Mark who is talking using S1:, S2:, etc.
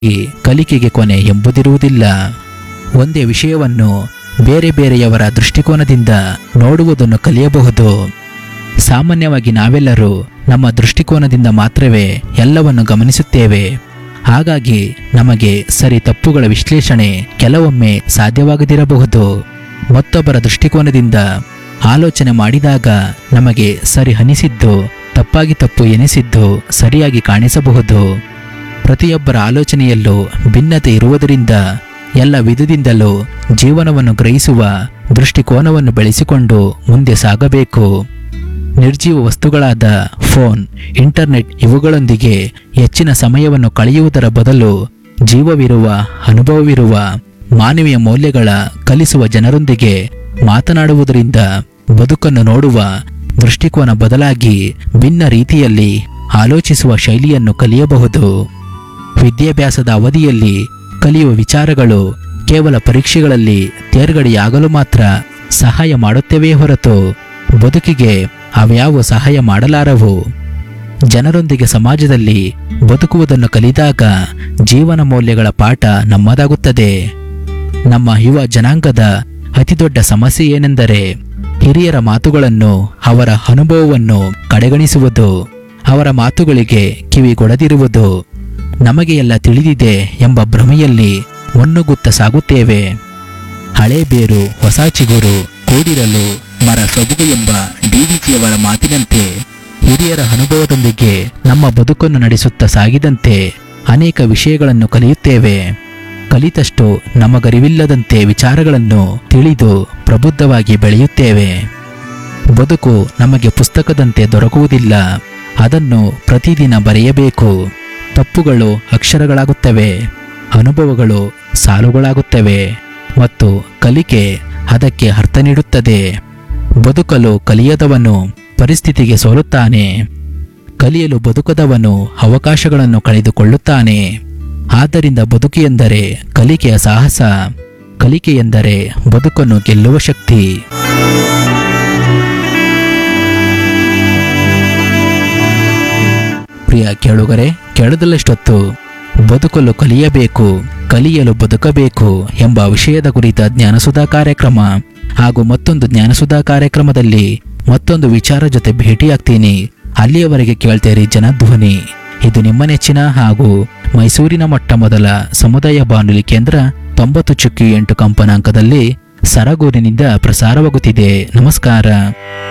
S1: ಈ ಕಲಿಕೆಗೆ ಕೊನೆ ಎಂಬುದಿರುವುದಿಲ್ಲ ಒಂದೇ ವಿಷಯವನ್ನು ಬೇರೆ ಬೇರೆಯವರ ದೃಷ್ಟಿಕೋನದಿಂದ ನೋಡುವುದನ್ನು ಕಲಿಯಬಹುದು ಸಾಮಾನ್ಯವಾಗಿ ನಾವೆಲ್ಲರೂ ನಮ್ಮ ದೃಷ್ಟಿಕೋನದಿಂದ ಮಾತ್ರವೇ ಎಲ್ಲವನ್ನು ಗಮನಿಸುತ್ತೇವೆ ಹಾಗಾಗಿ ನಮಗೆ ಸರಿ ತಪ್ಪುಗಳ ವಿಶ್ಲೇಷಣೆ ಕೆಲವೊಮ್ಮೆ ಸಾಧ್ಯವಾಗದಿರಬಹುದು ಮತ್ತೊಬ್ಬರ ದೃಷ್ಟಿಕೋನದಿಂದ ಆಲೋಚನೆ ಮಾಡಿದಾಗ ನಮಗೆ ಸರಿ ಅನಿಸಿದ್ದು ತಪ್ಪಾಗಿ ತಪ್ಪು ಎನಿಸಿದ್ದು ಸರಿಯಾಗಿ ಕಾಣಿಸಬಹುದು ಪ್ರತಿಯೊಬ್ಬರ ಆಲೋಚನೆಯಲ್ಲೂ ಭಿನ್ನತೆ ಇರುವುದರಿಂದ ಎಲ್ಲ ವಿಧದಿಂದಲೂ ಜೀವನವನ್ನು ಗ್ರಹಿಸುವ ದೃಷ್ಟಿಕೋನವನ್ನು ಬೆಳೆಸಿಕೊಂಡು ಮುಂದೆ ಸಾಗಬೇಕು ನಿರ್ಜೀವ ವಸ್ತುಗಳಾದ ಫೋನ್ ಇಂಟರ್ನೆಟ್ ಇವುಗಳೊಂದಿಗೆ ಹೆಚ್ಚಿನ ಸಮಯವನ್ನು ಕಳೆಯುವುದರ ಬದಲು ಜೀವವಿರುವ ಅನುಭವವಿರುವ ಮಾನವೀಯ ಮೌಲ್ಯಗಳ ಕಲಿಸುವ ಜನರೊಂದಿಗೆ ಮಾತನಾಡುವುದರಿಂದ ಬದುಕನ್ನು ನೋಡುವ ದೃಷ್ಟಿಕೋನ ಬದಲಾಗಿ ಭಿನ್ನ ರೀತಿಯಲ್ಲಿ ಆಲೋಚಿಸುವ ಶೈಲಿಯನ್ನು ಕಲಿಯಬಹುದು ವಿದ್ಯಾಭ್ಯಾಸದ ಅವಧಿಯಲ್ಲಿ ಕಲಿಯುವ ವಿಚಾರಗಳು ಕೇವಲ ಪರೀಕ್ಷೆಗಳಲ್ಲಿ ತೇರ್ಗಡೆಯಾಗಲು ಮಾತ್ರ ಸಹಾಯ ಮಾಡುತ್ತವೇ ಹೊರತು ಬದುಕಿಗೆ ಅವ್ಯಾವ ಸಹಾಯ ಮಾಡಲಾರವು ಜನರೊಂದಿಗೆ ಸಮಾಜದಲ್ಲಿ ಬದುಕುವುದನ್ನು ಕಲಿದಾಗ ಜೀವನ ಮೌಲ್ಯಗಳ ಪಾಠ ನಮ್ಮದಾಗುತ್ತದೆ ನಮ್ಮ ಯುವ ಜನಾಂಗದ ಅತಿದೊಡ್ಡ ಸಮಸ್ಯೆ ಏನೆಂದರೆ ಹಿರಿಯರ ಮಾತುಗಳನ್ನು ಅವರ ಅನುಭವವನ್ನು ಕಡೆಗಣಿಸುವುದು ಅವರ ಮಾತುಗಳಿಗೆ ಕಿವಿಗೊಡದಿರುವುದು ನಮಗೆ ಎಲ್ಲ ತಿಳಿದಿದೆ ಎಂಬ ಭ್ರಮೆಯಲ್ಲಿ ಮುನ್ನುಗ್ಗುತ್ತ ಸಾಗುತ್ತೇವೆ ಹಳೆ ಬೇರು ಹೊಸ ಚಿಗುರು ಕೂಡಿರಲು ಮರ ಸೊಬಗು ಎಂಬ ಡಿವಿಜಿಯವರ ಮಾತಿನಂತೆ ಹಿರಿಯರ ಅನುಭವದೊಂದಿಗೆ ನಮ್ಮ ಬದುಕನ್ನು ನಡೆಸುತ್ತಾ ಸಾಗಿದಂತೆ ಅನೇಕ ವಿಷಯಗಳನ್ನು ಕಲಿಯುತ್ತೇವೆ ಕಲಿತಷ್ಟು ನಮಗರಿವಿಲ್ಲದಂತೆ ವಿಚಾರಗಳನ್ನು ತಿಳಿದು ಪ್ರಬುದ್ಧವಾಗಿ ಬೆಳೆಯುತ್ತೇವೆ ಬದುಕು ನಮಗೆ ಪುಸ್ತಕದಂತೆ ದೊರಕುವುದಿಲ್ಲ ಅದನ್ನು ಪ್ರತಿದಿನ ಬರೆಯಬೇಕು ತಪ್ಪುಗಳು ಅಕ್ಷರಗಳಾಗುತ್ತವೆ ಅನುಭವಗಳು ಸಾಲುಗಳಾಗುತ್ತವೆ ಮತ್ತು ಕಲಿಕೆ ಅದಕ್ಕೆ ಅರ್ಥ ನೀಡುತ್ತದೆ ಬದುಕಲು ಕಲಿಯದವನು ಪರಿಸ್ಥಿತಿಗೆ ಸೋಲುತ್ತಾನೆ ಕಲಿಯಲು ಬದುಕದವನು ಅವಕಾಶಗಳನ್ನು ಕಳೆದುಕೊಳ್ಳುತ್ತಾನೆ ಆದ್ದರಿಂದ ಬದುಕು ಎಂದರೆ ಕಲಿಕೆಯ ಸಾಹಸ ಕಲಿಕೆ ಎಂದರೆ ಬದುಕನ್ನು ಗೆಲ್ಲುವ ಶಕ್ತಿ ಪ್ರಿಯ ಕೇಳುಗರೆ ಕೇಳದಲ್ಲಷ್ಟೊತ್ತು ಬದುಕಲು ಕಲಿಯಬೇಕು ಕಲಿಯಲು ಬದುಕಬೇಕು ಎಂಬ ವಿಷಯದ ಕುರಿತ ಜ್ಞಾನಸುಧಾ ಕಾರ್ಯಕ್ರಮ ಹಾಗೂ ಮತ್ತೊಂದು ಜ್ಞಾನಸುಧಾ ಕಾರ್ಯಕ್ರಮದಲ್ಲಿ ಮತ್ತೊಂದು ವಿಚಾರ ಜೊತೆ ಭೇಟಿಯಾಗ್ತೀನಿ ಅಲ್ಲಿಯವರೆಗೆ ಕೇಳ್ತೇರಿ ಜನಧ್ವನಿ ಇದು ನಿಮ್ಮ ನೆಚ್ಚಿನ ಹಾಗೂ ಮೈಸೂರಿನ ಮೊಟ್ಟ ಮೊದಲ ಸಮುದಾಯ ಬಾನುಲಿ ಕೇಂದ್ರ ತೊಂಬತ್ತು ಚುಕ್ಕಿ ಎಂಟು ಕಂಪನಾಂಕದಲ್ಲಿ ಸರಗೂರಿನಿಂದ ಪ್ರಸಾರವಾಗುತ್ತಿದೆ ನಮಸ್ಕಾರ